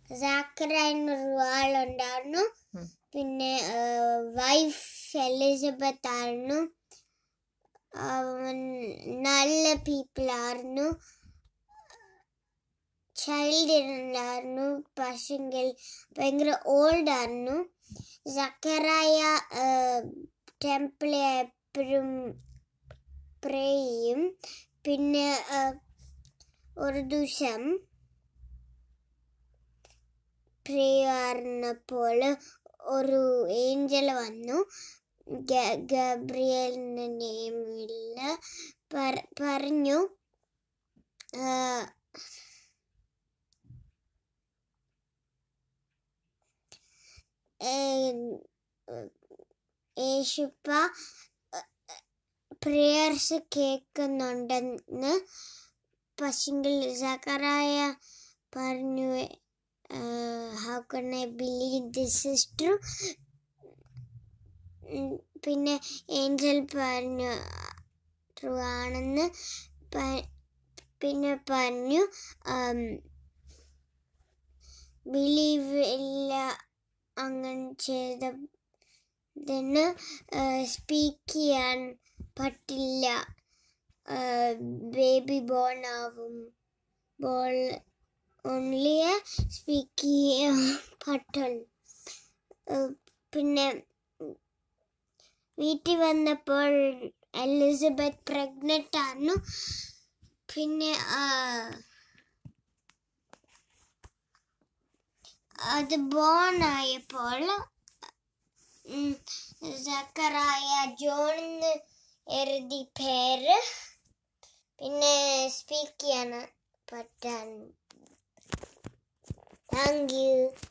സാക്കറായിരുന്ന ഒരു ആളുണ്ടായിരുന്നു ഉം. പിന്നെ വൈഫ് എലിസബത്ത് ആയിരുന്നു അവൻ നല്ല പീപ്പിൾ ആയിരുന്നു ചൈൽഡ് ഉണ്ടായിരുന്നു പക്ഷെങ്കിൽ ഭയങ്കര ഓൾഡ് ആയിരുന്നു സക്കറായ ടെമ്പിളിൽ എപ്പോഴും പ്രേ ചെയ്യും പിന്നെ ആ, ഒരു ദിവസം പ്രേ ആയിരുന്നപ്പോൾ ഒരു ഏഞ്ചൽ വന്നു ഗ- ഗബ്രിയലിന്റെ നെയിമിൽ പറഞ്ഞു ആ, ഏ- യേശുപ്പ പ്രേയേഴ്സ് കേൾക്കുന്നുണ്ടെന്ന് പക്ഷെങ്കിൽ സക്കറായ പറഞ്ഞു how can I believe this is true പിന്നെ ഏഞ്ചൽ പറഞ്ഞു ട്രൂ ആണെന്ന് പ- പിന്നെ പറഞ്ഞു ബിലീവ് ഇല്ല അങ്ങനെ ചെയ്തതിന് സ്പീക്ക് ചെയ്യാൻ പറ്റില്ല ബേബി ബോൺ ആവും ബോൾ ഓൺലി സ്പീക്ക് ചെയ്യാൻ പറ്റുള്ളൂ ഏഹ് പിന്നെ വീട്ടിൽ വന്നപ്പോൾ എലിസബത്ത് പ്രഗ്നൻ്റ് ആയിരുന്നു പിന്നെ ആ, അത് ബോൺ ആയപ്പോൾ ഉം, സക്കറായ ജോണെന്ന് എഴുതി പേര് പിന്നെ സ്പീക്ക് ചെയ്യാൻ പറ്റാൻ താങ്ക് യു